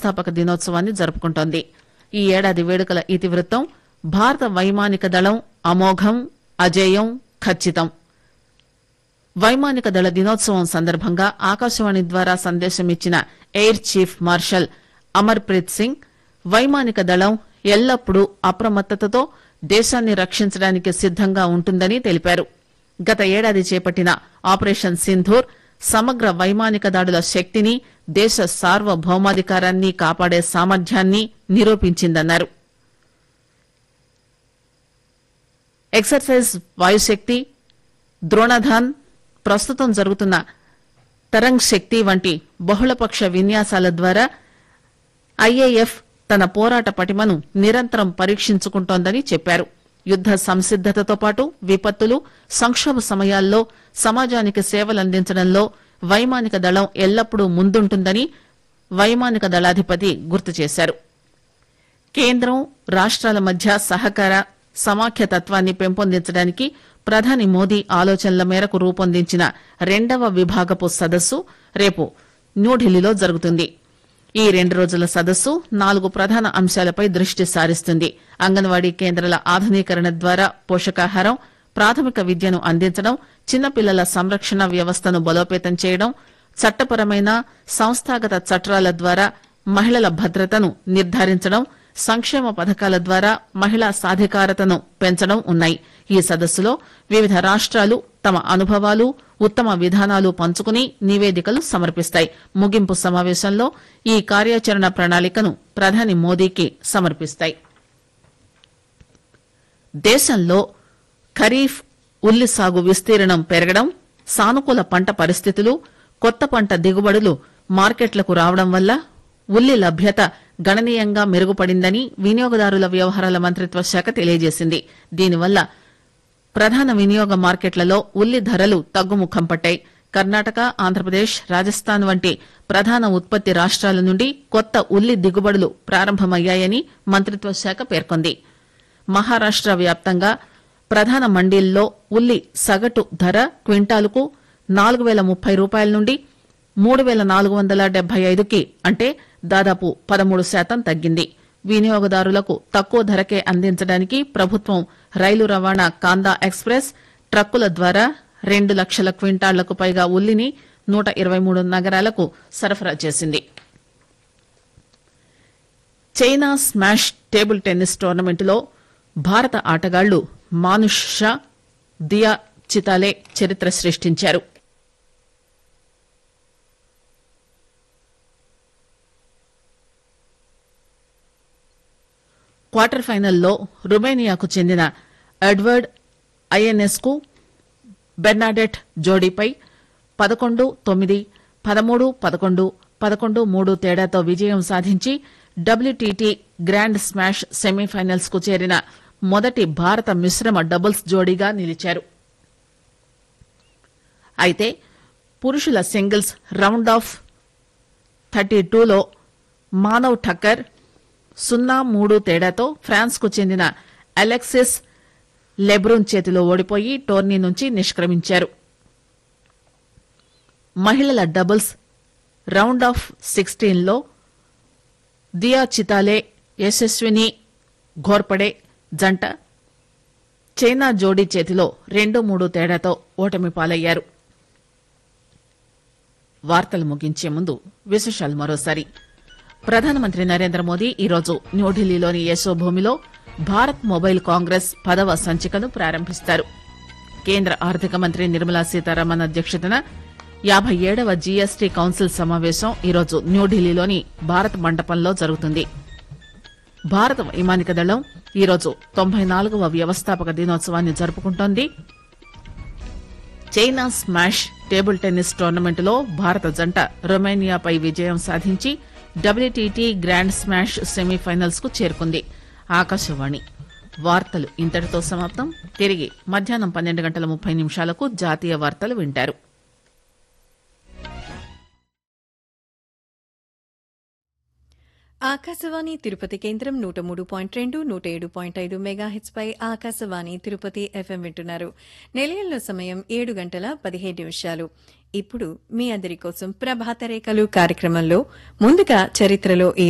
వ్యవస్థాపక దినోత్సవాన్ని జరుపుకుంటోంది ఈ ఏడాది వేడుకల ఇతివృత్తం భారత వైమానిక దళం అమోఘం అజేయం ఖచ్చితం వైమానిక దళ దినోత్సవం సందర్భంగా ఆకాశవాణి ద్వారా సందేశమిచ్చిన air chief marshal Amar Preet Singh వైమానిక దళం ఎల్లప్పుడూ అప్రమత్తతతో దేశాన్ని రక్షించడానికి సిద్దంగా ఉంటుందని తెలిపారు గత ఏడాది చేపట్టిన ఆపరేషన్ సింధూర్ సమగ్ర వైమానిక దాడుల శక్తిని దేశ సార్వభౌమాధికారాన్ని కాపాడే సామర్థ్యాన్ని నిరూపించిందన్నారు ఎక్సర్సైజ్ వాయుశక్తి ద్రోణధాన్ ప్రస్తుతం జరుగుతున్న తరంగ్ శక్తి వంటి బహుళపక్ష విన్యాసాల ద్వారా ఐఏఎఫ్ తన పోరాట పటిమను నిరంతరం పరీక్షించుకుంటోందని చెప్పారు యుద్ద సంసిద్దతతో పాటు విపత్తులు సంక్షోభ సమయాల్లో సమాజానికి సేవలందించడంలో వైమానిక దళం ఎల్లప్పుడూ ముందుంటుందని వైమానిక దళాధిపతి గుర్తు చేశారు కేంద్రం రాష్ట్రాల మధ్య సహకార సమాఖ్యతత్వాన్ని పెంపొందించడానికి ప్రధాని మోదీ ఆలోచనల మేరకు రూపొందించిన రెండవ విభాగపు సదస్సు రేపు న్యూఢిల్లీలో జరుగుతుంది ఈ రెండు రోజుల సదస్సు నాలుగు ప్రధాన అంశాలపై దృష్టి సారిస్తుంది అంగన్వాడీ కేంద్రాల ఆధునీకరణ ద్వారా పోషకాహారం ప్రాథమిక విద్యను అందించడం చిన్నపిల్లల సంరక్షణ వ్యవస్థను బలోపేతం చేయడం చట్టపరమైన సంస్థాగత చట్టాల ద్వారా మహిళల భద్రతను నిర్ధారించడం సంక్షేమ పథకాల ద్వారా మహిళా సాధికారతను పెంచడం ఉన్నాయి ఈ సదస్సులో వివిధ రాష్ట్రాలు తమ అనుభవాలు ఉత్తమ విధానాలు పంచుకుని నివేదికలు సమర్పిస్తాయి ముగింపు సమావేశంలో ఈ కార్యాచరణ ప్రణాళికను ప్రధాని మోదీకి సమర్పిస్తాయి దేశంలో ఖరీఫ్ ఉల్లి సాగు విస్తీర్ణం పెరగడం సానుకూల పంట పరిస్థితులు కొత్త పంట దిగుబడులు మార్కెట్లకు రావడం వల్ల ఉల్లి లభ్యత గణనీయంగా మెరుగుపడిందని వినియోగదారుల వ్యవహారాల మంత్రిత్వ శాఖ తెలియజేసింది దీనివల్ల ప్రధాన వినియోగ మార్కెట్లలో ఉల్లి ధరలు తగ్గుముఖం పట్టాయి కర్ణాటక ఆంధ్రప్రదేశ్ రాజస్థాన్ వంటి ప్రధాన ఉత్పత్తి రాష్ట్రాల నుండి కొత్త ఉల్లి దిగుబడులు ప్రారంభమయ్యాయని మంత్రిత్వ శాఖ పేర్కొంది మహారాష్ట వ్యాప్తంగా ప్రధాన మండీల్లో ఉల్లి సగటు ధర క్వింటాలుకు నాలుగు వేల ముప్పై రూపాయల నుండి మూడు వేల నాలుగు వందల డెబ్బై ఐదుకి అంటే దాదాపు పదమూడు శాతం తగ్గింది వినియోగదారులకు తక్కువ ధరకే అందించడానికి ప్రభుత్వం రైలు రవాణా కాందా ఎక్స్ప్రెస్ ట్రక్కుల ద్వారా రెండు లక్షల క్వింటాళ్లకు పైగా ఉల్లిని నూట ఇరవై మూడు నగరాలకు సరఫరా చేసింది చైనా స్మాష్ టేబుల్ టెన్నిస్ టోర్నమెంటులో భారత ఆటగాళ్లు మానుష్ షా దియా చితాలే చరిత్ర సృష్టించారు క్వార్టర్ ఫైనల్లో రుమేనియాకు చెందిన ఎడ్వర్డ్ ఐఎన్ఎస్ కు బెర్నాడెట్ జోడీపై పదకొండు తొమ్మిది పదమూడు పదకొండు పదకొండు మూడు తేడాతో విజయం సాధించి డబ్ల్యూటీటీ గ్రాండ్ స్మాష్ సెమీఫైనల్స్ కు చేరిన మొదటి భారత మిశ్రమ డబుల్స్ జోడీగా నిలిచారు అయితే పురుషుల సింగిల్స్ రౌండ్ ఆఫ్ థర్టీ టూలో మానవ్ ఠక్కర్ సున్నా మూడు తేడాతో ఫ్రాన్స్ కు చెందిన అలెక్సిస్ లెబ్రూన్ చేతిలో ఓడిపోయి టోర్నీ నుంచి నిష్క్రమించారు మహిళల డబుల్స్ రౌండ్ ఆఫ్ సిక్స్టీన్ లో దియా చితాలే యశస్విని ఘోర్పడే జంట చైనా జోడీ చేతిలో రెండు మూడు తేడాతో ఓటమి పాలయ్యారు వార్తలు ముగించే ముందు విశేషాలు మరోసారి ప్రధానమంత్రి నరేంద్ర మోదీ ఈరోజు న్యూఢిల్లీలోని యశోభూమిలో భారత్ మొబైల్ కాంగ్రెస్ పదవ సంచికను ప్రారంభిస్తారు కేంద్ర ఆర్థిక మంత్రి నిర్మలా సీతారామన్ అధ్యక్షతన యాభై ఏడవ జీఎస్టీ కౌన్సిల్ సమావేశం ఈరోజు న్యూఢిల్లీలోని భారత్ మండపంలో జరుగుతుంది భారత వైమానిక దళం ఈరోజు తొంభై నాలుగవ వ్యవస్థాపక దినోత్సవాన్ని జరుపుకుంటోంది చైనా స్మాష్ టేబుల్ టెన్నిస్ టోర్నమెంటులో భారత జంట రొమేనియాపై విజయం సాధించి డబ్ల్యూటీటీ గ్రాండ్ స్మాష్ సెమీఫైనల్స్ కు చేరుకుంది ఆకాశవాణి వార్తలు ఇంతటితో సమాప్తం తిరిగి మధ్యాహ్నం పన్నెండు గంటల ముప్పై నిమిషాలకు జాతీయ వార్తలు వింటారు ఆకాశవాణి తిరుపతి కేంద్రం నూట మూడు పాయింట్ రెండు నూట ఏడు పాయింట్ ఐదు మెగాహెచ్ పై ఆకాశవాణి తిరుపతి ఎఫ్ఎం వింటున్నారు నిలయంలో సమయం ఏడు గంటల పదిహేడు నిమిషాలు ఇప్పుడు మీ అందరి కోసం ప్రభాత రేఖలు కార్యక్రమంలో ముందుగా చరిత్రలో ఈ